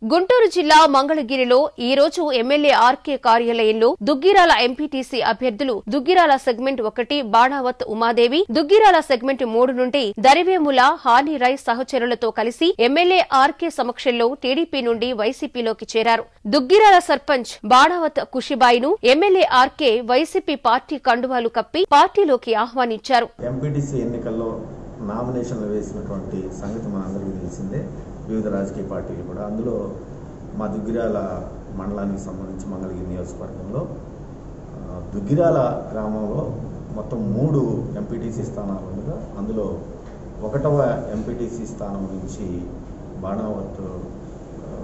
గుంటూరు జిల్లా మంగళగిరిలో ఈ రోజు ఎమ్మెల్యే ఆర్కే కార్యాలయంలో దుగ్గిరాల ఎంపీటీసీ అభ్యర్థులు దుగ్గిరాల సెగ్మెంట్ ఒకటి బాణావత్ ఉమాదేవి దుగ్గిరాల సెగ్మెంట్ మూడు నుండి దరివేముల హానిరాయ్ సహచరులతో కలిసి ఎమ్మెల్యే ఆర్కే సమక్షంలో టీడీపీ నుండి వైసీపీలోకి చేరారు దుగ్గిరాల సర్పంచ్ బాణావత్ కుషిబాయిను ఎమ్మెల్యే ఆర్కే వైసీపీ పార్టీ కండువాలు కప్పి పార్టీలోకి ఆహ్వానించారు ఎంపీటీసీ ఎన్నికల్లో నామినేషన్లు వేసినటువంటి సంగతి మనందరికీ తెలిసిందే వివిధ రాజకీయ పార్టీలు కూడా అందులో మా దుగ్గిరాల మండలానికి సంబంధించి మంగళగిరి నియోజకవర్గంలో ఆ, దుగ్గిరాల గ్రామంలో మొత్తం మూడు ఎంపీటీసీ స్థానాలు ఉండగా అందులో ఒకటవ ఎంపీటీసీ స్థానం నుంచి బాణావత్ ఆ,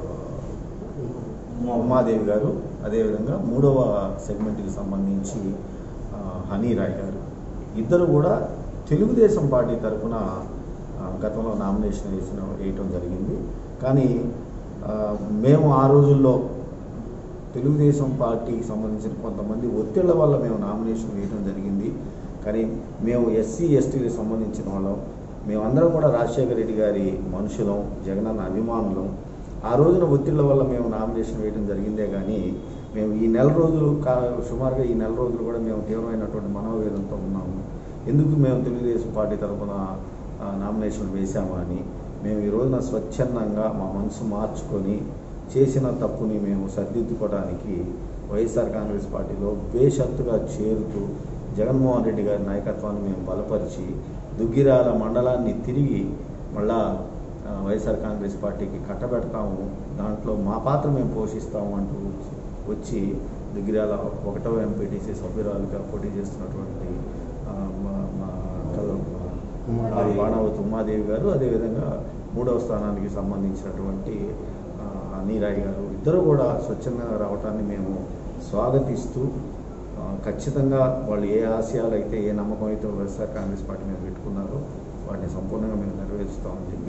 ఉమాదేవి గారు అదేవిధంగా మూడవ సెగ్మెంట్కి సంబంధించి ఆ, హనీరాయ్ గారు ఇద్దరు కూడా తెలుగుదేశం పార్టీ తరఫున ఆ, గతంలో నామినేషన్ వేసిన వేయటం జరిగింది కానీ ఆ, మేము ఆ రోజుల్లో తెలుగుదేశం పార్టీకి సంబంధించిన కొంతమంది ఒత్తిళ్ల వల్ల మేము నామినేషన్ వేయడం జరిగింది కానీ మేము ఎస్సీ ఎస్టీలకు సంబంధించిన వాళ్ళం మేమందరం కూడా రాజశేఖర రెడ్డి గారి మనుషులం జగనన్న అభిమానులం ఆ రోజున ఒత్తిళ్ల వల్ల మేము నామినేషన్ వేయడం జరిగిందే కానీ మేము ఈ నెల రోజులు కా సుమారుగా ఈ నెల రోజులు కూడా మేము తీవ్రమైనటువంటి మనోవేదంతో ఉన్నాము ఎందుకు మేము తెలుగుదేశం పార్టీ తరఫున ఆ, నామినేషన్ వేశాము అని మేము ఈ రోజున స్వచ్ఛందంగా మా మనసు మార్చుకొని చేసిన తప్పుని మేము సరిదిద్దుకోవడానికి వైఎస్ఆర్ కాంగ్రెస్ పార్టీలో బేషరతుగా చేరుతూ జగన్మోహన్ రెడ్డి గారి నాయకత్వాన్ని మేము బలపరిచి దుగ్గిరాల మండలాన్ని తిరిగి మళ్ళా ఆ, వైఎస్ఆర్ కాంగ్రెస్ పార్టీకి కట్టబెడతాము దాంట్లో మా పాత్ర మేము పోషిస్తాము అంటూ వచ్చి దుగ్గిరాల ఒకటవ ఎంపీటీసీ సభ్యురాలుగా పోటీ చేస్తున్నటువంటి ఆ, మా- మా కల- మా బాణావతి ఉమాదేవి గారు అదేవిధంగా మూడవ స్థానానికి సంబంధించినటువంటి ఆ, నీరాయ్ గారు ఇద్దరు కూడా స్వచ్ఛందంగా రావటాన్ని మేము స్వాగతిస్తూ ఆ, ఖచ్చితంగా వాళ్ళు ఏ ఆశయాలు అయితే ఏ నమ్మకం అయితే వైఎస్ఆర్ కాంగ్రెస్ పార్టీ మీద పెట్టుకున్నారో వాటిని సంపూర్ణంగా మేము నెరవేరుస్తామని చెప్పి